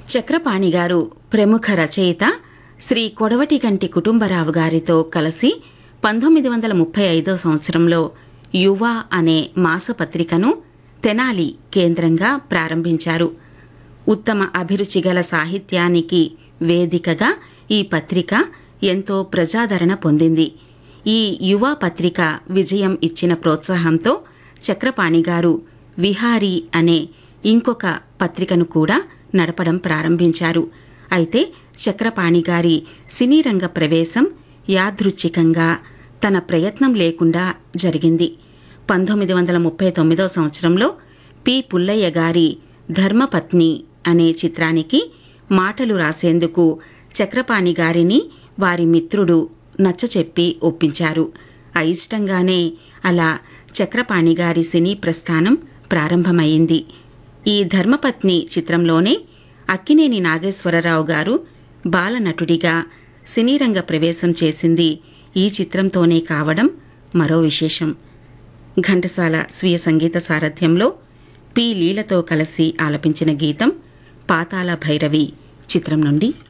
చక్రపాణి గారు ప్రముఖ రచయిత శ్రీ కొడవటిగంటి కుటుంబరావు గారితో కలిసి పంతొమ్మిది వందల ముప్పై ఐదో సంవత్సరంలో యువ అనే మాసపత్రికను తెనాలి కేంద్రంగా ప్రారంభించారు ఉత్తమ అభిరుచి గల సాహిత్యానికి వేదికగా ఈ పత్రిక ఎంతో ప్రజాదరణ పొందింది ఈ యువ పత్రిక విజయం ఇచ్చిన ప్రోత్సాహంతో చక్రపాణి గారు విహారీ అనే ఇంకొక పత్రికను కూడా నడపడం ప్రారంభించారు అయితే చక్రపాణి గారి సినీ రంగ ప్రవేశం యాదృచ్ఛికంగా తన ప్రయత్నం లేకుండా జరిగింది పంతొమ్మిది వందల ముప్పై తొమ్మిదో సంవత్సరంలో పి పుల్లయ్య గారి ధర్మపత్ని అనే చిత్రానికి మాటలు రాసేందుకు చక్రపాణి గారిని వారి మిత్రుడు నచ్చచెప్పి ఒప్పించారు అయిష్టంగానే అలా చక్రపాణి గారి సినీ ప్రస్థానం ప్రారంభమైంది ఈ ధర్మపత్ని చిత్రంలోనే అక్కినేని నాగేశ్వరరావు గారు బాలనటుడిగా సినీరంగ ప్రవేశం చేసింది ఈ చిత్రంతోనే కావడం మరో విశేషం ఘంటసాల స్వీయ సంగీత సారథ్యంలో పి లీలతో కలిసి ఆలపించిన గీతం పాతాళ భైరవి చిత్రం నుండి